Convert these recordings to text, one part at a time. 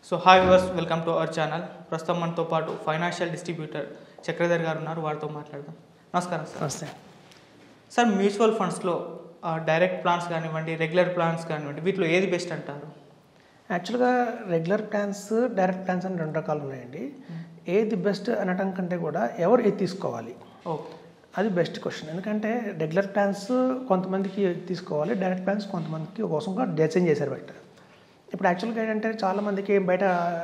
So hi viewers welcome to our channel ప్రస్తుతం మనతో పాటు ఫైనాన్షియల్ డిస్ట్రిబ్యూటర్ చక్రధర్ గారు ఉన్నారు వారితో మాట్లాడదాం నమస్కారం సార్ నమస్తే సార్ మ్యూచువల్ ఫండ్స్లో డైరెక్ట్ ప్లాన్స్ కానివ్వండి రెగ్యులర్ ప్లాన్స్ కానివ్వండి వీటిలో ఏది బెస్ట్ అంటారు యాక్చువల్గా రెగ్యులర్ ప్లాన్స్ డైరెక్ట్ ప్లాన్స్ అని రెండు రకాలు ఉన్నాయండి ఏది బెస్ట్ అనటం కంటే కూడా ఎవరు ఏది తీసుకోవాలి ఓకే అది బెస్ట్ క్వశ్చన్ ఎందుకంటే రెగ్యులర్ ప్లాన్స్ కొంతమందికి తీసుకోవాలి డైరెక్ట్ ప్లాన్స్ కొంతమందికి కోసంగా డిజైన్ చేశారు బయట ఇప్పుడు యాక్చువల్గా ఏంటంటే చాలామందికి బయట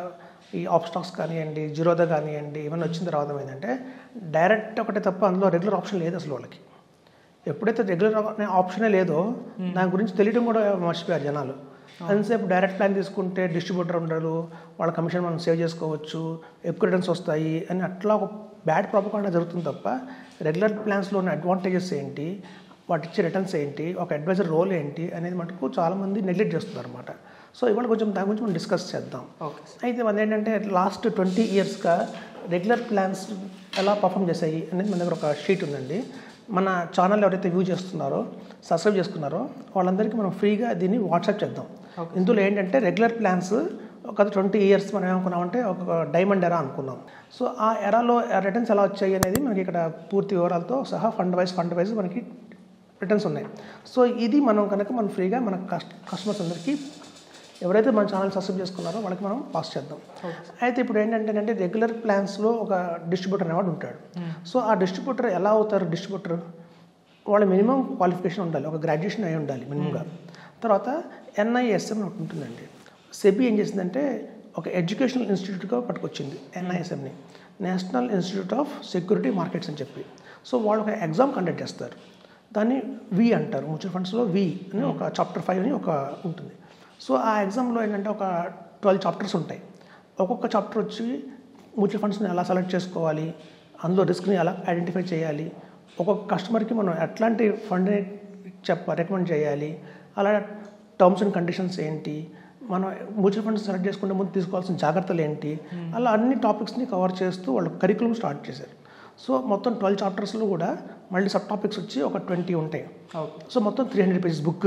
ఈ ఆప్ స్టాక్స్ కానివ్వండి జీరోదా కానివ్వండి ఇవన్నీ వచ్చిన తర్వాత ఏంటంటే డైరెక్ట్ ఒకటే తప్ప అందులో రెగ్యులర్ ఆప్షన్ లేదు అసలు వాళ్ళకి ఎప్పుడైతే రెగ్యులర్ అనే ఆప్షనే లేదో దాని గురించి తెలియడం కూడా మర్చిపోయారు జనాలు అంతసేపు డైరెక్ట్ ప్లాన్ తీసుకుంటే డిస్ట్రిబ్యూటర్ ఉండరు వాళ్ళ కమిషన్ మనం సేవ్ చేసుకోవచ్చు ఎక్కువ రిటర్న్స్ వస్తాయి అని అట్లా ఒక బ్యాడ్ ప్రాపకుండా జరుగుతుంది తప్ప రెగ్యులర్ ప్లాన్స్లో ఉన్న అడ్వాంటేజెస్ ఏంటి వాటి ఇచ్చే రిటర్న్స్ ఏంటి ఒక అడ్వైజర్ రోల్ ఏంటి అనేది మటుకు చాలామంది నెగ్లెక్ట్ చేస్తున్నారు అనమాట సో ఇవాళ కొంచెం దాని గురించి మనం డిస్కస్ చేద్దాం ఓకే అయితే మన ఏంటంటే లాస్ట్ ట్వంటీ ఇయర్స్గా రెగ్యులర్ ప్లాన్స్ ఎలా పర్ఫామ్ చేశాయి అనేది మన దగ్గర ఒక షీట్ ఉందండి మన ఛానల్ ఎవరైతే వ్యూ చేస్తున్నారో సబ్స్క్రైబ్ చేసుకున్నారో వాళ్ళందరికీ మనం ఫ్రీగా దీన్ని వాట్సాప్ చేద్దాం ఇందులో ఏంటంటే రెగ్యులర్ ప్లాన్స్ ఒక ట్వంటీ ఇయర్స్ మనం ఏమనుకున్నామంటే ఒక డైమండ్ ఎరా అనుకున్నాం సో ఆ ఎరాలో రిటర్న్స్ ఎలా వచ్చాయి అనేది మనకి ఇక్కడ పూర్తి వివరాలతో సహా ఫండ్ వైజ్ ఫండ్ వైజ్ మనకి రిటర్న్స్ ఉన్నాయి సో ఇది మనం కనుక మనం ఫ్రీగా మన కస్ట్ కస్టమర్స్ అందరికీ ఎవరైతే మన ఛానల్ సబ్స్క్రైబ్ చేసుకున్నారో వాళ్ళకి మనం పాస్ చేద్దాం అయితే ఇప్పుడు ఏంటంటే రెగ్యులర్ ప్లాన్స్లో ఒక డిస్ట్రిబ్యూటర్ అనేవాడు ఉంటాడు సో ఆ డిస్ట్రిబ్యూటర్ ఎలా అవుతారు డిస్ట్రిబ్యూటర్ వాళ్ళ మినిమం క్వాలిఫికేషన్ ఉండాలి ఒక గ్రాడ్యుయేషన్ అయి ఉండాలి మినిమంగా తర్వాత ఎన్ఐఎస్ఎం ఒకటి ఉంటుందండి సెబీ ఏం చేసిందంటే ఒక ఎడ్యుకేషనల్ ఇన్స్టిట్యూట్గా పట్టుకొచ్చింది ఎన్ఐఎస్ఎంని national institute of securities markets అని చెప్పి సో వాళ్ళు ఒక ఎగ్జామ్ కండక్ట్ చేస్తారు దాన్ని వి అంటారు మ్యూచువల్ ఫండ్స్లో వి అని ఒక చాప్టర్ ఫైవ్ అని ఒక ఉంటుంది సో ఆ ఎగ్జామ్లో ఏంటంటే ఒక ట్వెల్వ్ చాప్టర్స్ ఉంటాయి ఒక్కొక్క చాప్టర్ వచ్చి మ్యూచువల్ ఫండ్స్ని ఎలా సెలెక్ట్ చేసుకోవాలి అందులో రిస్క్ని ఎలా ఐడెంటిఫై చేయాలి ఒక్కొక్క కస్టమర్కి మనం ఎట్లాంటి ఫండ్ని చెప్ప రికమెండ్ చేయాలి అలా టర్మ్స్ అండ్ కండిషన్స్ ఏంటి మనం మ్యూచువల్ ఫండ్స్ సెలెక్ట్ చేసుకుంటే ముందు తీసుకోవాల్సిన జాగ్రత్తలు ఏంటి అలా అన్ని టాపిక్స్ని కవర్ చేస్తూ వాళ్ళు కరికులం స్టార్ట్ చేశారు సో మొత్తం ట్వెల్వ్ చాప్టర్స్లో కూడా మళ్ళీ సబ్ టాపిక్స్ వచ్చి ఒక ట్వంటీ ఉంటాయి ఓకే సో మొత్తం త్రీ హండ్రెడ్ పేజెస్ బుక్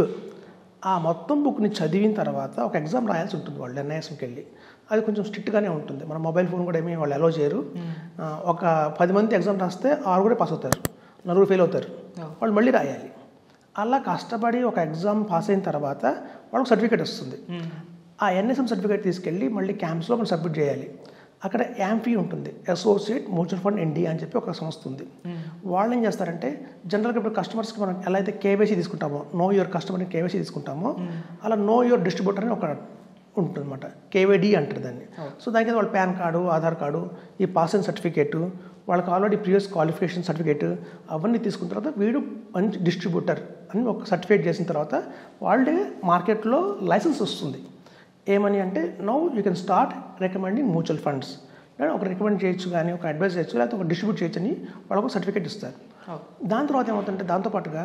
ఆ మొత్తం బుక్ని చదివిన తర్వాత ఒక ఎగ్జామ్ రాయాల్సి ఉంటుంది వాళ్ళు ఎన్ఐఎస్కి వెళ్ళి అది కొంచెం స్ట్రిక్ట్గానే ఉంటుంది మన మొబైల్ ఫోన్ కూడా ఏమీ వాళ్ళు అలో చేయరు ఆ, ఒక పది మంది ఎగ్జామ్ రాస్తే ఆరు కూడా పాస్ అవుతారు నలుగురు ఫెయిల్ అవుతారు వాళ్ళు మళ్ళీ రాయాలి అలా కష్టపడి ఒక ఎగ్జామ్ పాస్ అయిన తర్వాత వాళ్ళకి సర్టిఫికేట్ వస్తుంది ఆ ఎన్ఎస్ఎం సర్టిఫికేట్ తీసుకెళ్ళి మళ్ళీ క్యాంప్స్లో మనం సబ్మిట్ చేయాలి అక్కడ యాంఫీ ఉంటుంది అసోసియేట్ మ్యూచువల్ ఫండ్ ఇండియా అని చెప్పి ఒక సంస్థ ఉంది వాళ్ళు ఏం చేస్తారంటే జనరల్గా ఇప్పుడు కస్టమర్స్కి మనం ఎలా అయితే కేవైసీ తీసుకుంటామో నో యువర్ కస్టమర్ని కేవైసీ తీసుకుంటామో అలా నో యువర్ డిస్ట్రిబ్యూటర్ అని ఒక ఉంటుందన్నమాట కేవైడి అంటారు దాన్ని సో దానికి వాళ్ళ పాన్ కార్డు ఆధార్ కార్డు ఈ పాసింగ్ సర్టిఫికేటు వాళ్ళకి ఆల్రెడీ ప్రీవియస్ క్వాలిఫికేషన్ సర్టిఫికేట్ అవన్నీ తీసుకున్న తర్వాత వీడు మంచి డిస్ట్రిబ్యూటర్ అని ఒక సర్టిఫికేట్ చేసిన తర్వాత వాళ్ళే మార్కెట్లో లైసెన్స్ వస్తుంది ఏమని అంటే now you can start recommending mutual funds ఒక రికమెండ్ చేయొచ్చు కానీ ఒక అడ్వైస్ చేయొచ్చు లేకపోతే ఒక డిస్ట్రిబ్యూట్ చేయొచ్చు అని వాళ్ళకు సర్టిఫికేట్ ఇస్తారు దాని తర్వాత ఏమవుతుందంటే దాంతోపాటుగా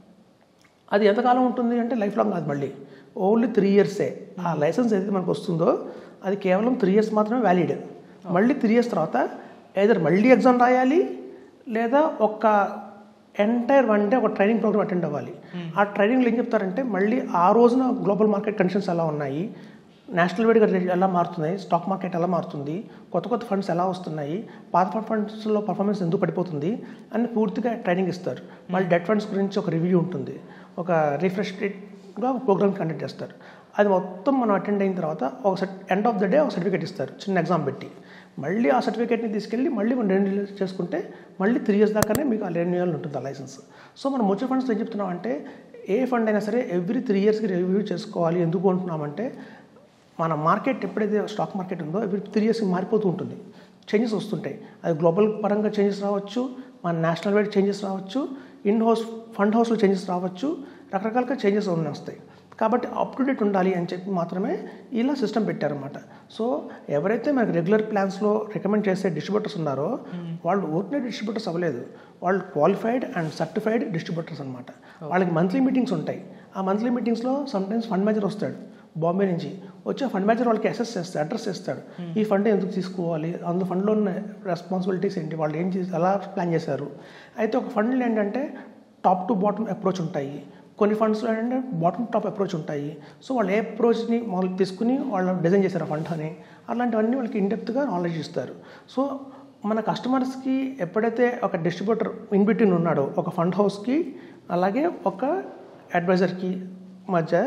అది ఎంతకాలం ఉంటుంది అంటే లైఫ్ లాంగ్ కాదు మళ్ళీ ఓన్లీ త్రీ ఇయర్సే ఆ లైసెన్స్ ఏదైతే మనకు వస్తుందో అది కేవలం త్రీ ఇయర్స్ మాత్రమే వ్యాలిడ్ మళ్ళీ త్రీ ఇయర్స్ తర్వాత ఏదర్ మళ్ళీ ఎగ్జామ్ రాయాలి లేదా ఒక ఎంటైర్ వన్ డే ఒక ట్రైనింగ్ ప్రోగ్రామ్ అటెండ్ అవ్వాలి ఆ ట్రైనింగ్లో ఏం చెప్తారంటే మళ్ళీ ఆ రోజున గ్లోబల్ మార్కెట్ కండిషన్స్ ఎలా ఉన్నాయి నేషనల్ వైడ్గా రేట్ ఎలా మారుతున్నాయి స్టాక్ మార్కెట్ ఎలా మారుతుంది కొత్త కొత్త ఫండ్స్ ఎలా వస్తున్నాయి పాత ఫండ్స్లో పర్ఫార్మెన్స్ ఎందుకు పడిపోతుంది అని పూర్తిగా ట్రైనింగ్ ఇస్తారు మళ్ళీ డెట్ ఫండ్స్ గురించి ఒక రివ్యూ ఉంటుంది ఒక రిఫ్రెష్గా ఒక ప్రోగ్రామ్ కండక్ట్ చేస్తారు అది మొత్తం మనం అటెండ్ అయిన తర్వాత ఒక set end of the day ఒక సర్టిఫికేట్ ఇస్తారు చిన్న ఎగ్జామ్ పెట్టి మళ్ళీ ఆ సర్టిఫికేట్ని తీసుకెళ్ళి మళ్ళీ మనం రెన్యూల్ చేసుకుంటే మళ్ళీ త్రీ ఇయర్స్ దాకానే మీకు ఆ రెన్యూవల్ ఉంటుంది ఆ లైసెన్స్ సో మనం మ్యూచువల్ ఫండ్స్ ఏం చెప్తున్నాం అంటే ఏ ఫండ్ అయినా సరే ఎవ్రీ త్రీ ఇయర్స్కి రివ్యూ చేసుకోవాలి ఎందుకు అంటున్నామంటే మన మార్కెట్ ఎప్పుడైతే స్టాక్ మార్కెట్ ఉందో ఎవ్రీ త్రీ ఇయర్స్కి మారిపోతూ ఉంటుంది చేంజెస్ వస్తుంటాయి అది గ్లోబల్ పరంగా చేంజెస్ రావచ్చు మన నేషనల్ వైడ్ చేంజెస్ రావచ్చు ఇన్ హౌస్ ఫండ్ హౌస్లో చేంజెస్ రావచ్చు రకరకాలుగా చేంజెస్ ఉన్న వస్తాయి కాబట్టి అప్ టు డేట్ ఉండాలి అని చెప్పి మాత్రమే ఇలా సిస్టమ్ పెట్టారన్నమాట సో ఎవరైతే మనకి రెగ్యులర్ ప్లాన్స్లో రికమెండ్ చేసే డిస్ట్రిబ్యూటర్స్ ఉన్నారో వాళ్ళు ఓరిజినల్ డిస్ట్రిబ్యూటర్స్ అవ్వలేదు వాళ్ళు క్వాలిఫైడ్ అండ్ సర్టిఫైడ్ డిస్ట్రిబ్యూటర్స్ అనమాట వాళ్ళకి మంత్లీ మీటింగ్స్ ఉంటాయి ఆ మంత్లీ మీటింగ్స్లో సమ్టైమ్స్ ఫండ్ మేనేజర్ వస్తాడు బాంబే నుంచి వచ్చి ఆ ఫండ్ మేనేజర్ వాళ్ళకి అసెస్ చేస్తాడు అడ్రస్ చేస్తాడు ఈ ఫండ్ ఎందుకు తీసుకోవాలి అందులో ఫండ్లో ఉన్న రెస్పాన్సిబిలిటీస్ ఏంటి వాళ్ళు ఏం చేసి ఎలా ప్లాన్ చేశారు అయితే ఒక ఫండ్లో ఏంటంటే టాప్ టు బాటమ్ అప్రోచ్ ఉంటాయి కొన్ని ఫండ్స్లో ఏంటంటే బాటమ్ టాప్ అప్రోచ్ ఉంటాయి సో వాళ్ళు ఏ అప్రోచ్ని మొదలు తీసుకుని వాళ్ళు డిజైన్ చేశారు ఫండ్ అని అలాంటివన్నీ వాళ్ళకి ఇన్డెప్త్గా నాలెడ్జ్ ఇస్తారు సో మన కస్టమర్స్కి ఎప్పుడైతే ఒక డిస్ట్రిబ్యూటర్ ఇన్ బిట్వీన్ ఉన్నాడో ఒక ఫండ్ హౌస్కి అలాగే ఒక అడ్వైజర్కి మధ్య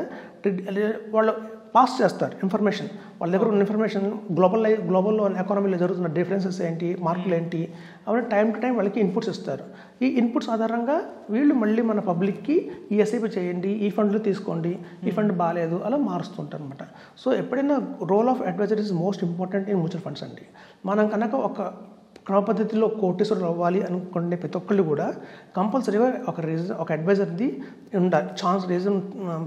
వాళ్ళు పాస్ చేస్తారు ఇన్ఫర్మేషన్ వాళ్ళ దగ్గర ఉన్న ఇన్ఫర్మేషన్ గ్లోబల్ గ్లోబల్లో ఎకానమీలో జరుగుతున్న డిఫరెన్సెస్ ఏంటి మార్కులు ఏంటి అవన్నీ టైం టు టైం వాళ్ళకి ఇన్పుట్స్ ఇస్తారు ఈ ఇన్పుట్స్ ఆధారంగా వీళ్ళు మళ్ళీ మన పబ్లిక్కి ఈ ఎస్ఐపి చేయండి ఈ ఫండ్లు తీసుకోండి ఈ ఫండ్ బాగాలేదు అలా మారుస్తుంటారు అనమాట సో ఎప్పుడైనా role of adviser is most important in mutual funds అండి మనం కనుక ఒక క్రమ పద్ధతిలో కోటేశ్వరులు అవ్వాలి అనుకునే ప్రతి ఒక్కళ్ళు కూడా కంపల్సరీగా ఒక రీజన్ ఒక అడ్వైజర్ది ఉండాలి ఛాన్స్ రీజన్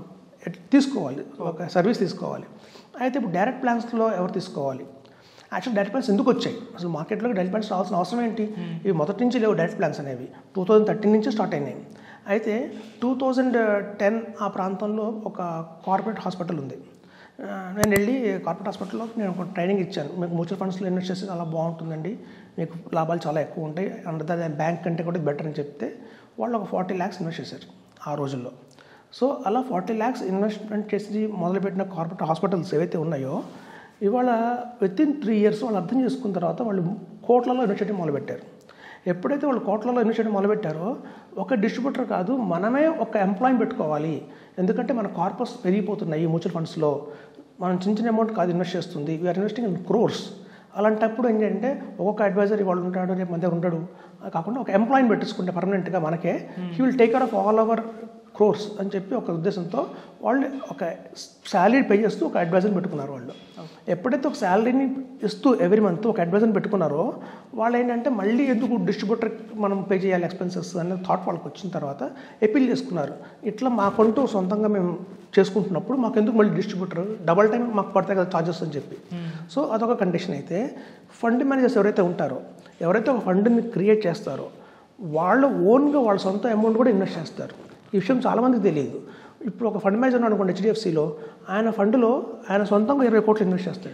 తీసుకోవాలి ఒక సర్వీస్ తీసుకోవాలి అయితే ఇప్పుడు డైరెక్ట్ ప్లాన్స్లో ఎవరు తీసుకోవాలి యాక్చువల్ డైరెక్ట్ ప్లాన్స్ ఎందుకు వచ్చాయి అసలు మార్కెట్లోకి డైరెక్ట్ ప్లాన్స్ రావాల్సిన అవసరం ఏంటి ఇవి మొదటి నుంచి లేవు డైరెక్ట్ ప్లాన్స్ అనేవి టూ థౌజండ్ థర్టీన్ నుంచి స్టార్ట్ అయినాయి అయితే టూ థౌజండ్ టెన్ ఆ ప్రాంతంలో ఒక కార్పొరేట్ హాస్పిటల్ ఉంది ఆ, నేను వెళ్ళి కార్పొరేట్ హాస్పిటల్లో నేను ఒక ట్రైనింగ్ ఇచ్చాను మీకు మ్యూచువల్ ఫండ్స్లో ఇన్వెస్ట్ చేస్తే చాలా బాగుంటుందండి మీకు లాభాలు చాలా ఎక్కువ ఉంటాయి అండ్ ద బ్యాంక్ కంటే కూడా బెటర్ అని చెప్తే వాళ్ళు ఒక ఫార్టీ ల్యాక్స్ ఇన్వెస్ట్ చేశారు ఆ రోజుల్లో సో అలా ఫార్టీ ల్యాక్స్ ఇన్వెస్ట్మెంట్ చేసి మొదలుపెట్టిన కార్పొరేట్ హాస్పిటల్స్ ఏవైతే ఉన్నాయో ఇవాళ విత్ ఇన్ త్రీ ఇయర్స్ వాళ్ళు అర్థం చేసుకున్న తర్వాత వాళ్ళు కోట్లలో ఇన్వెస్ట్ చేయడం మొదలుపెట్టారు ఎప్పుడైతే వాళ్ళు కోట్లలో ఇన్వెస్ట్ చేయడం మొదలుపెట్టారో ఒక డిస్ట్రిబ్యూటర్ కాదు మనమే ఒక ఎంప్లాయ్ పెట్టుకోవాలి ఎందుకంటే మన కార్పస్ పెరిగిపోతున్నాయి మ్యూచువల్ ఫండ్స్లో మనం చిన్న చిన్న అమౌంట్ కాదు ఇన్వెస్ట్ చేస్తుంది వీఆర్ ఇన్వెస్టింగ్ ఇన్ క్రోర్స్ అలాంటప్పుడు ఏంటంటే ఒక్కొక్క అడ్వైజర్ వాళ్ళు ఉంటాడు రేపు మన దగ్గర ఉంటాడు అది కాకుండా ఒక ఎంప్లాయిని పెట్టించుకుంటే పర్మనెంట్గా మనకే he will take care of all our crores అని చెప్పి ఒక ఉద్దేశంతో వాళ్ళు ఒక శాలరీ పే చేస్తూ ఒక అడ్వైజర్ని పెట్టుకున్నారు వాళ్ళు ఎప్పుడైతే ఒక శాలరీని ఇస్తూ ఎవ్రీ మంత్ ఒక అడ్వైజర్ని పెట్టుకున్నారో వాళ్ళు ఏంటంటే మళ్ళీ ఎందుకు డిస్ట్రిబ్యూటర్ మనం పే చేయాలి ఎక్స్పెన్సెస్ అనే థాట్ వాళ్ళకి వచ్చిన తర్వాత అపీల్ చేసుకున్నారు ఇట్లా మాకంటూ సొంతంగా మేము చేసుకుంటున్నప్పుడు మాకు ఎందుకు మళ్ళీ డిస్ట్రిబ్యూటర్ డబల్ టైం మాకు పడతాయి కదా ఛార్జెస్ అని చెప్పి సో అదొక కండిషన్ అయితే ఫండ్ మేనేజర్స్ ఎవరైతే ఉంటారో ఎవరైతే ఒక ఫండ్ని క్రియేట్ చేస్తారో వాళ్ళు ఓన్గా వాళ్ళ సొంత అమౌంట్ కూడా ఇన్వెస్ట్ చేస్తారు ఈ విషయం చాలామందికి తెలియదు ఇప్పుడు ఒక ఫండ్ మేనేజర్ అనుకోండి హెచ్డిఎఫ్సిలో ఆయన ఫండ్లో ఆయన సొంతంగా ఇరవై కోట్లు ఇన్వెస్ట్ చేస్తాడు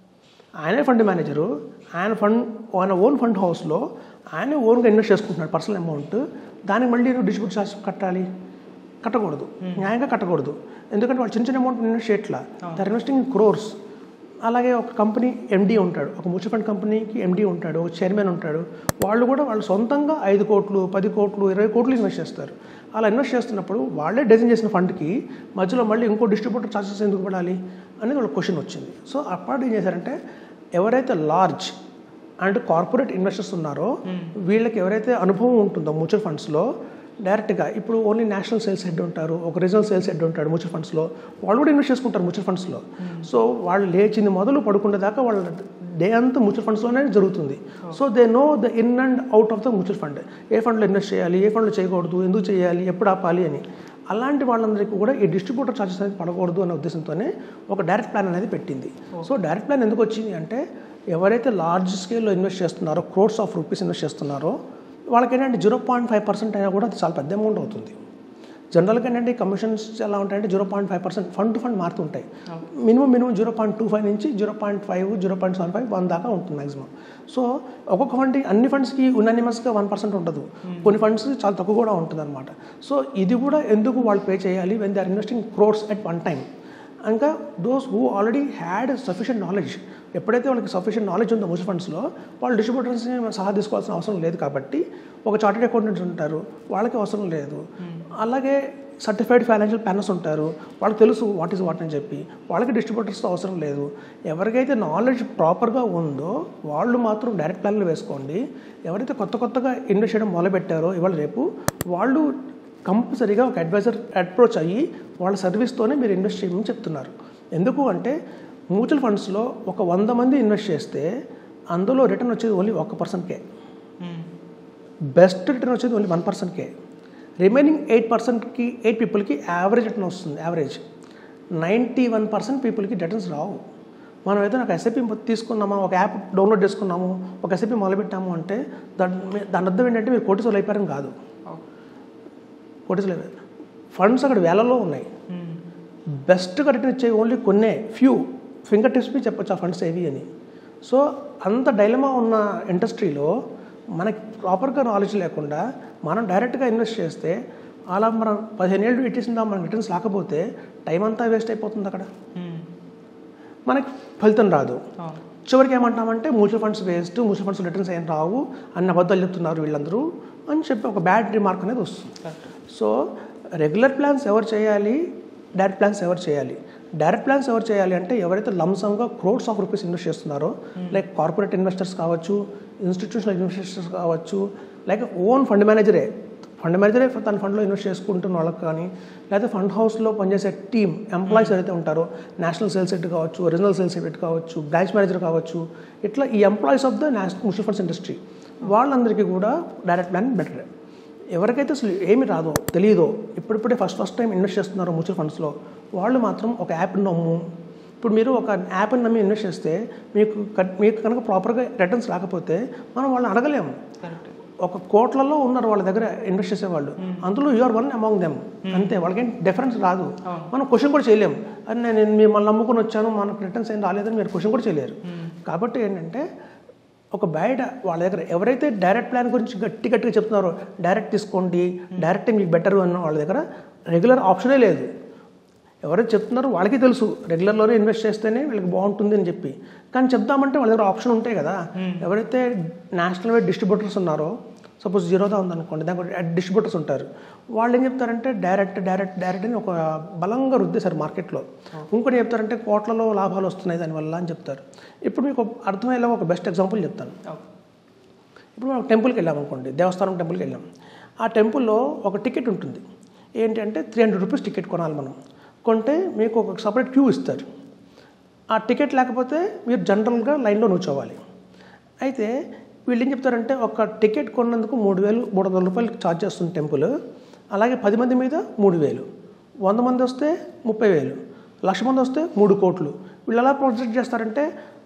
ఆయనే ఫండ్ మేనేజరు ఆయన ఫండ్ ఆయన ఓన్ ఫండ్ హౌస్లో ఆయనే ఓన్గా ఇన్వెస్ట్ చేసుకుంటున్నాడు పర్సనల్ అమౌంట్ దానికి మళ్ళీ నువ్వు డిస్ట్రిబ్యూట్ ఛార్జ్ కట్టాలి కట్టకూడదు న్యాయంగా కట్టకూడదు ఎందుకంటే వాళ్ళు చిన్న చిన్న అమౌంట్ ఇన్వెస్ట్ చేయట్లా దర్ ఇన్వెస్టింగ్ ఇన్ క్రోర్స్ అలాగే ఒక కంపెనీ ఎండీ ఉంటాడు ఒక మ్యూచువల్ ఫండ్ కంపెనీకి ఎండీ ఉంటాడు ఒక చైర్మన్ ఉంటాడు వాళ్ళు కూడా వాళ్ళు సొంతంగా ఐదు కోట్లు పది కోట్లు ఇరవై కోట్లు ఇన్వెస్ట్ చేస్తారు అలా ఇన్వెస్ట్ చేస్తున్నప్పుడు వాళ్ళే డిజైన్ చేసిన ఫండ్కి మధ్యలో మళ్ళీ ఇంకో డిస్ట్రిబ్యూటర్ ఛార్జెస్ ఎందుకు పడాలి అనేది వాళ్ళ క్వశ్చన్ వచ్చింది సో అప్పుడు ఏం చేశారంటే ఎవరైతే లార్జ్ అండ్ కార్పొరేట్ ఇన్వెస్టర్స్ ఉన్నారో వీళ్ళకి ఎవరైతే అనుభవం ఉంటుందో మ్యూచువల్ ఫండ్స్లో డైరెక్ట్గా ఇప్పుడు ఓన్లీ నేషనల్ సేల్స్ హెడ్ ఉంటారు ఒక రీజనల్ సేల్స్ హెడ్ ఉంటాడు మ్యూచువల్ ఫండ్స్లో వాళ్ళు కూడా ఇన్వెస్ట్ చేసుకుంటారు మ్యూచువల్ ఫండ్స్లో సో వాళ్ళు లేచింది మొదలు పడుకునే దాకా వాళ్ళ డే అంతా మ్యూచువల్ ఫండ్స్లోనే జరుగుతుంది so they know the in and out of the mutual fund ఏ ఫండ్లో ఇన్వెస్ట్ చేయాలి ఏ ఫండ్లో చేయకూడదు ఎందుకు చేయాలి ఎప్పుడు ఆపాలి అని అలాంటి వాళ్ళందరికీ కూడా ఈ డిస్ట్రిబ్యూటర్ ఛార్జెస్ అనేది పడకూడదు అనే ఉద్దేశంతోనే ఒక డైరెక్ట్ ప్లాన్ అనేది పెట్టింది సో డైరెక్ట్ ప్లాన్ ఎందుకు వచ్చింది అంటే ఎవరైతే లార్జ్ స్కేల్లో ఇన్వెస్ట్ చేస్తున్నారో క్రోర్స్ ఆఫ్ రూపీస్ ఇన్వెస్ట్ చేస్తున్నారో వాళ్ళకి ఏంటంటే జీరో పాయింట్ ఫైవ్ పర్సెంట్ అయినా కూడా అది చాలా పెద్ద అమౌంట్ అవుతుంది జనరల్గా ఏంటంటే కమిషన్స్ ఎలా ఉంటాయంటే zero point five percent fund to fund మారుతుంటాయి minimum minimum zero point two five నుంచి zero point five zero point seven five one దాకా ఉంటుంది మాక్సిమం సో ఒక్కొక్క ఫండ్ అన్ని ఫండ్స్కి ఉనానిమస్గా వన్ పర్సెంట్ ఉండదు కొన్ని ఫండ్స్ చాలా తక్కువ కూడా ఉంటుంది అనమాట సో ఇది కూడా ఎందుకు వాళ్ళు పే చేయాలి when they are investing crores at one time ఇంకా those who already had sufficient knowledge ఎప్పుడైతే వాళ్ళకి సఫిషియంట్ నాలెడ్జ్ ఉందో మ్యూచువల్ ఫండ్స్లో వాళ్ళు డిస్ట్రిబ్యూటర్స్ని మనం సలహా తీసుకోవాల్సిన అవసరం లేదు కాబట్టి ఒక చార్టెడ్ అకౌంటెంట్స్ ఉంటారు వాళ్ళకి అవసరం లేదు అలాగే సర్టిఫైడ్ ఫైనాన్షియల్ ప్లానర్స్ ఉంటారు వాళ్ళకి తెలుసు వాట్ ఈస్ వాట్ అని చెప్పి వాళ్ళకి డిస్ట్రిబ్యూటర్స్తో అవసరం లేదు ఎవరికైతే నాలెడ్జ్ ప్రాపర్గా ఉందో వాళ్ళు మాత్రం డైరెక్ట్ ప్లాన్లు వేసుకోండి ఎవరైతే కొత్త కొత్తగా ఇన్వెస్ట్ చేయడం మొదలుపెట్టారో ఇవాళ రేపు వాళ్ళు కంపల్సరీగా ఒక అడ్వైజర్ అప్రోచ్ అయ్యి వాళ్ళ సర్వీస్తోనే మీరు ఇన్వెస్ట్ చేయమని చెప్తున్నారు ఎందుకు అంటే మ్యూచువల్ ఫండ్స్లో ఒక వంద మంది ఇన్వెస్ట్ చేస్తే అందులో రిటర్న్ వచ్చేది ఓన్లీ ఒక పర్సెంట్కే బెస్ట్ రిటర్న్ వచ్చేది ఓన్లీ వన్ పర్సెంట్కే రిమైనింగ్ ఎయిట్ పర్సెంట్కి ఎయిట్ పీపుల్కి యావరేజ్ రిటర్న్ వస్తుంది యావరేజ్ నైంటీ వన్ పర్సెంట్ పీపుల్కి రిటర్న్స్ రావు మనం ఏదైనా ఒక ఎస్ఐపి తీసుకున్నామా ఒక యాప్ డౌన్లోడ్ చేసుకున్నాము ఒక ఎస్ఐపి మొదలుపెట్టాము అంటే దాని దాని అర్థం ఏంటంటే మీరు కోటిసోలు అయిపోయారని కాదు కోటిసోలు ఫండ్స్ అక్కడ వేలలో ఉన్నాయి బెస్ట్గా రిటర్న్ ఇచ్చే ఓన్లీ కొన్నే ఫ్యూ ఫింగర్ టిప్స్ మీ చెప్పొచ్చు ఆ ఫండ్స్ ఏవి అని సో అంత డైలమా ఉన్న ఇండస్ట్రీలో మనకి ప్రాపర్గా నాలెడ్జ్ లేకుండా మనం డైరెక్ట్గా ఇన్వెస్ట్ చేస్తే అలా మనం పదిహేను ఏళ్ళు ఇట్టేసిన మనకి రిటర్న్స్ రాకపోతే టైం అంతా వేస్ట్ అయిపోతుంది అక్కడ మ్మ్. మనకి ఫలితం రాదు అవును చివరికి ఏమంటామంటే mutual funds waste mutual funds returns ఏం రావు అన్ని అబద్ధాలు చెప్తున్నారు వీళ్ళందరూ అని చెప్పి ఒక బ్యాడ్ రిమార్క్ అనేది వస్తుంది కరెక్ట్ సో రెగ్యులర్ ప్లాన్స్ ఎవరు చేయాలి డైరెక్ట్ ప్లాన్స్ ఎవరు చేయాలి డైరెక్ట్ ప్లాన్స్ ఎవరు చేయాలి అంటే ఎవరైతే లంసంగా క్రోడ్స్ ఆఫ్ రూపీస్ ఇన్వెస్ట్ చేస్తున్నారో లైక్ కార్పొరేట్ ఇన్వెస్టర్స్ కావచ్చు ఇన్స్టిట్యూషనల్ ఇన్వెస్టర్స్ కావచ్చు లైక్ ఓన్ ఫండ్ మేనేజరే ఫండ్ మేనేజరే తన ఫండ్లో ఇన్వెస్ట్ చేసుకుంటున్న వాళ్ళకి కానీ లేకపోతే ఫండ్ హౌస్లో పనిచేసే టీమ్ ఎంప్లాయీస్ ఎవరైతే ఉంటారో నేషనల్ సేల్స్ హెడ్ కావచ్చు రీజనల్ సేల్స్ హెడ్ కావచ్చు బ్రాంచ్ మేనేజర్ కావచ్చు ఇట్లా ఈ employees of the national mutual funds industry వాళ్ళందరికీ కూడా డైరెక్ట్ ప్లాన్ బెటర్ ఎవరికైతే అసలు ఏమి రాదో తెలియదో ఇప్పుడిప్పుడే ఫస్ట్ ఫస్ట్ టైం ఇన్వెస్ట్ చేస్తున్నారో మ్యూచువల్ ఫండ్స్లో వాళ్ళు మాత్రం ఒక యాప్ని నమ్ము ఇప్పుడు మీరు ఒక యాప్ని నమ్మి ఇన్వెస్ట్ చేస్తే మీకు కట్- మీకు కనుక ప్రాపర్గా రిటర్న్స్ రాకపోతే మనం వాళ్ళని అడగలేము కరెక్ట్ ఒక కోట్లలో ఉన్నారు వాళ్ళ దగ్గర ఇన్వెస్ట్ చేసేవాళ్ళు అందులో యూఆర్ వన్ అమాంగ్ దెమ్ అంతే వాళ్ళకేం డిఫరెన్స్ రాదు మనం క్వశ్చన్ కూడా చేయలేము అది నేను మిమ్మల్ని నమ్ముకొని వచ్చాను మనకు రిటర్న్స్ ఏం రాలేదని మీరు క్వశ్చన్ కూడా చేయలేరు కాబట్టి ఏంటంటే ఒక బయట వాళ్ళ దగ్గర ఎవరైతే డైరెక్ట్ ప్లాన్ గురించి గట్టి గట్టిగా చెప్తున్నారో డైరెక్ట్ తీసుకోండి డైరెక్ట్ మీకు బెటర్ అన్న వాళ్ళ దగ్గర రెగ్యులర్ ఆప్షనే లేదు ఎవరైతే చెప్తున్నారో వాళ్ళకి తెలుసు రెగ్యులర్లోనే ఇన్వెస్ట్ చేస్తేనే వీళ్ళకి బాగుంటుంది అని చెప్పి కానీ చెప్దామంటే వాళ్ళ దగ్గర ఆప్షన్ ఉంటాయి కదా ఎవరైతే నేషనల్ వైడ్ డిస్ట్రిబ్యూటర్స్ ఉన్నారో సపోజ్ జీరోదా ఉందనుకోండి దానికి డిస్ట్రిబ్యూటర్స్ ఉంటారు వాళ్ళు ఏం చెప్తారంటే డైరెక్ట్ డైరెక్ట్ డైరెక్ట్ అని ఒక బలంగా రుద్దేశారు మార్కెట్లో ఇంకోటి చెప్తారంటే కోట్లలో లాభాలు వస్తున్నాయి దానివల్ల అని చెప్తారు ఇప్పుడు మీకు ఒక అర్థమయ్యేలా ఒక బెస్ట్ ఎగ్జాంపుల్ చెప్తాను ఓకే ఇప్పుడు మనం టెంపుల్కి వెళ్ళాం అనుకోండి దేవస్థానం టెంపుల్కి వెళ్ళాం ఆ టెంపుల్లో ఒక టికెట్ ఉంటుంది ఏంటి అంటే త్రీ హండ్రెడ్ రూపీస్ టికెట్ కొనాలి మనం కొంటే మీకు ఒక సపరేట్ క్యూ ఇస్తారు ఆ టికెట్ లేకపోతే మీరు జనరల్గా లైన్లో కూర్చోవాలి అయితే వీళ్ళు ఏం చెప్తారంటే ఒక టికెట్ కొన్నందుకు మూడు వేలు మూడు వందల రూపాయలు ఛార్జ్ చేస్తుంది టెంపుల్ అలాగే పది మంది మీద మూడు వేలు వంద మంది వస్తే ముప్పై వేలు లక్ష మంది వస్తే మూడు కోట్లు వీళ్ళు ఎలా ప్రొజెక్ట్ చేస్తారంటే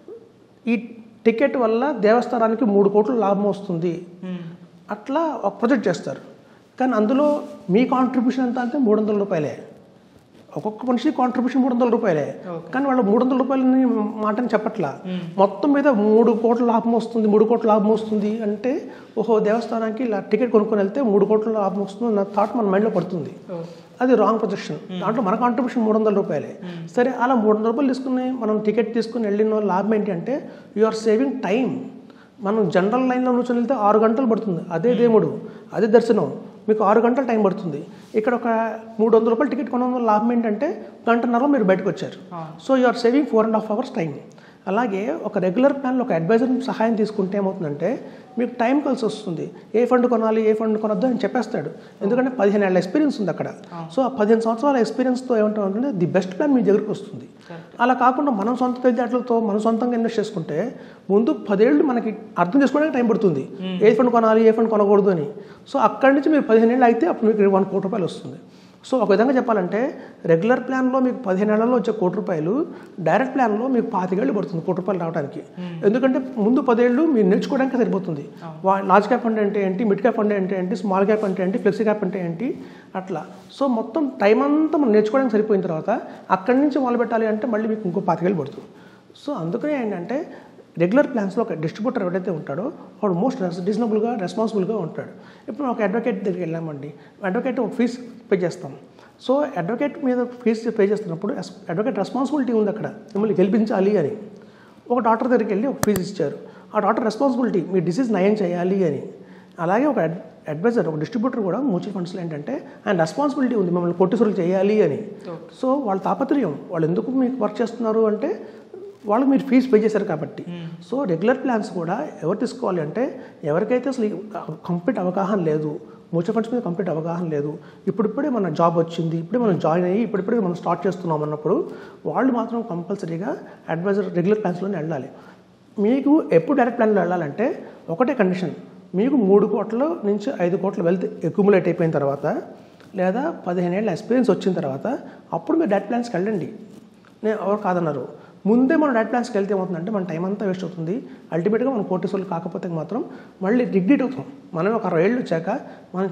ఈ టికెట్ వల్ల దేవస్థానానికి మూడు కోట్లు లాభం వస్తుంది మ్మ్. అట్లా ఒక ప్రొజెక్ట్ చేస్తారు కానీ అందులో మీ కాంట్రిబ్యూషన్ ఎంత అంటే మూడు వందల రూపాయలే ఒక్కొక్క మనిషి కాంట్రిబ్యూషన్ మూడు వందల రూపాయలే కానీ వాళ్ళు మూడు వందల రూపాయలని మాటని చెప్పట్లా మొత్తం మీద మూడు కోట్ల లాభం వస్తుంది మూడు కోట్ల లాభం వస్తుంది అంటే ఓహో దేవస్థానానికి ఇలా టికెట్ కొనుక్కొని వెళ్తే మూడు కోట్ల లాభం వస్తుంది నా థాట్ మన మైండ్లో పడుతుంది ఓ. అది రాంగ్ ప్రొజెక్షన్ దాంట్లో మన కాంట్రిబ్యూషన్ మూడు వందల రూపాయలే సరే అలా మూడు వందల రూపాయలు తీసుకుని మనం టికెట్ తీసుకుని వెళ్ళిన వాళ్ళ లాభం ఏంటి అంటే యు ఆర్ సేవింగ్ టైం మనం జనరల్ లైన్లో నుంచొని వెళ్తే ఆరు గంటలు పడుతుంది అదే దేవుడు అదే దర్శనం మీకు ఆరు గంటల టైం పడుతుంది ఇక్కడ ఒక మూడు వందల రూపాయలు టికెట్ కొనడం వల్ల లాభం ఏంటంటే గంటన్నర మీరు బయటకు వచ్చారు so you are saving four and half hours time అలాగే ఒక రెగ్యులర్ ప్లాన్లో ఒక అడ్వైజర్ సహాయం తీసుకుంటే ఏమవుతుందంటే మీకు టైం కలిసి వస్తుంది ఏ ఫండ్ కొనాలి ఏ ఫండ్ కొనొద్దు అని చెప్పేస్తాడు ఎందుకంటే పదిహేను ఏళ్ళ ఎక్స్పీరియన్స్ ఉంది అక్కడ సో ఆ పదిహేను సంవత్సరాల ఎక్స్పీరియన్స్తో ఏమంటామంటే ది బెస్ట్ ప్లాన్ మీ దగ్గరికి వస్తుంది అలా కాకుండా మనం సొంత తెలివితేటలతో మనం సొంతంగా ఇన్వెస్ట్ చేసుకుంటే ముందు పదేళ్ళు మనకి అర్థం చేసుకోవడానికి టైం పడుతుంది ఏ ఫండ్ కొనాలి ఏ ఫండ్ కొనకూడదు అని సో అక్కడి నుంచి మీరు పదిహేను ఏళ్ళు అయితే అప్పుడు మీకు వన్ కోటి రూపాయలు వస్తుంది సో ఒక విధంగా చెప్పాలంటే రెగ్యులర్ ప్లాన్లో మీకు పదిహేను ఏళ్లలో వచ్చే కోటి రూపాయలు డైరెక్ట్ ప్లాన్లో మీకు పాతికేళ్ళు పడుతుంది కోటి రూపాయలు రావడానికి ఎందుకంటే ముందు పదేళ్ళు మీరు నేర్చుకోవడానికి సరిపోతుంది వా- లార్జ్ క్యాప్ అంటే ఏంటి ఏంటి మిడ్ క్యాప్ అంటే ఏంటి ఏంటి స్మాల్ క్యాప్ అంటే ఏంటి ఫ్లెక్సీ క్యాప్ అంటే ఏంటి అట్లా సో మొత్తం టైం అంతా మనం నేర్చుకోవడానికి సరిపోయిన తర్వాత అక్కడి నుంచి మొదలు పెట్టాలి అంటే మళ్ళీ మీకు ఇంకో పాతికేళ్ళు పడుతుంది సో అందుకనే ఏంటంటే రెగ్యులర్ ప్లాన్స్లో ఒక డిస్ట్రిబ్యూటర్ ఎవరైతే ఉంటాడో వాడు మోస్ట్ రీజనబుల్గా రెస్పాన్సిబుల్గా ఉంటాడు ఇప్పుడు ఒక అడ్వకేట్ దగ్గరికి వెళ్ళామండి అడ్వకేట్ ఒక ఫీజు పే చేస్తాం సో అడ్వకేట్ మీద ఫీజు పే చేస్తున్నప్పుడు అడ్వకేట్ రెస్పాన్సిబిలిటీ ఉంది అక్కడ మిమ్మల్ని గెలిపించాలి అని ఒక డాక్టర్ దగ్గరికి వెళ్ళి ఒక ఫీజు ఇచ్చారు ఆ డాక్టర్ రెస్పాన్సిబిలిటీ మీ డిసీజ్ నయం చేయాలి అని అలాగే ఒక అడ్ అడ్వైజర్ ఒక డిస్ట్రిబ్యూటర్ కూడా మ్యూచువల్ ఫండ్స్లో ఏంటంటే ఆయన రెస్పాన్సిబిలిటీ ఉంది మిమ్మల్ని కొట్టిసరులు చేయాలి అని సో వాళ్ళ తాపత్రయం వాళ్ళు ఎందుకు మీకు వర్క్ చేస్తున్నారు అంటే వాళ్ళకి మీరు ఫీజు పే చేశారు కాబట్టి సో రెగ్యులర్ ప్లాన్స్ కూడా ఎవరు తీసుకోవాలి అంటే ఎవరికైతే అసలు కంప్లీట్ అవగాహన లేదు మ్యూచువల్ ఫండ్స్ మీద కంప్లీట్ అవగాహన లేదు ఇప్పుడిప్పుడే మన జాబ్ వచ్చింది ఇప్పుడే మనం జాయిన్ అయ్యి ఇప్పుడిప్పుడే మనం స్టార్ట్ చేస్తున్నాం అన్నప్పుడు వాళ్ళు మాత్రం కంపల్సరీగా అడ్వైజర్ రెగ్యులర్ ప్లాన్స్లోనే వెళ్ళాలి మీకు ఎప్పుడు డైరెక్ట్ ప్లాన్లో వెళ్ళాలంటే ఒకటే కండిషన్ మీకు మూడు కోట్ల నుంచి ఐదు కోట్ల వెల్త్ అక్యుములేట్ అయిపోయిన తర్వాత లేదా పదిహేను ఏళ్ళ ఎక్స్పీరియన్స్ వచ్చిన తర్వాత అప్పుడు మీరు డైరెక్ట్ ప్లాన్స్కి వెళ్ళండి నేను ఎవరు కాదన్నారు ముందే మనం డైరెక్ట్ ప్లాన్స్కి వెళ్తే ఏమవుతుందంటే మన టైం అంతా వేస్ట్ అవుతుంది అల్టిమేట్గా మనం కోర్టిసోల్ కాకపోతే మాత్రం మళ్ళీ రిగ్రెట్ అవుతాం మనం ఒక అరవై ఏళ్ళు వచ్చాక మనం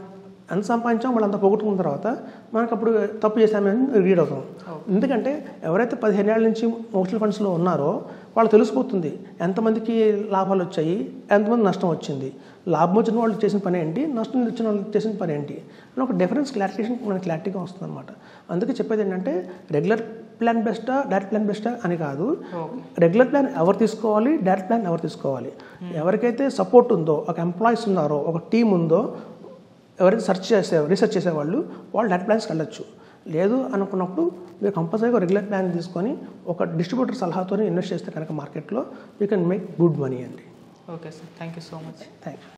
ఎంత సంపాదించామో వాళ్ళు అంత పోగొట్టుకున్న తర్వాత మనకు అప్పుడు తప్పు చేశామని రీడ్ అవుతాం ఎందుకంటే ఎవరైతే పదిహేను ఏళ్ళ నుంచి మ్యూచువల్ ఫండ్స్లో ఉన్నారో వాళ్ళు తెలిసిపోతుంది ఎంతమందికి లాభాలు వచ్చాయి ఎంతమంది నష్టం వచ్చింది లాభం వచ్చిన వాళ్ళు చేసిన పని ఏంటి నష్టం వచ్చిన వాళ్ళు చేసిన పని ఏంటి అని ఒక డిఫరెన్స్ క్లారిఫికేషన్ మనకి క్లారిటీగా వస్తుంది అనమాట అందుకే చెప్పేది ఏంటంటే రెగ్యులర్ ప్లాన్ బెస్టా డైరెక్ట్ ప్లాన్ బెస్టా అని కాదు ఓకే రెగ్యులర్ ప్లాన్ ఎవరు తీసుకోవాలి డైరెక్ట్ ప్లాన్ ఎవరు తీసుకోవాలి ఎవరికైతే సపోర్ట్ ఉందో ఒక ఎంప్లాయీస్ ఉన్నారో ఒక టీం ఉందో ఎవరైతే సెర్చ్ చేసే రీసెర్చ్ చేసేవాళ్ళు వాళ్ళు డైరెక్ట్ ప్లాన్స్కి వెళ్ళొచ్చు లేదు అనుకున్నప్పుడు మీరు కంపల్సరీగా రెగ్యులర్ ప్లాన్ తీసుకొని ఒక డిస్ట్రిబ్యూటర్ సలహాతో ఇన్వెస్ట్ చేస్తే కనుక మార్కెట్లో you can make good money అండి okay sir thank you so much thank you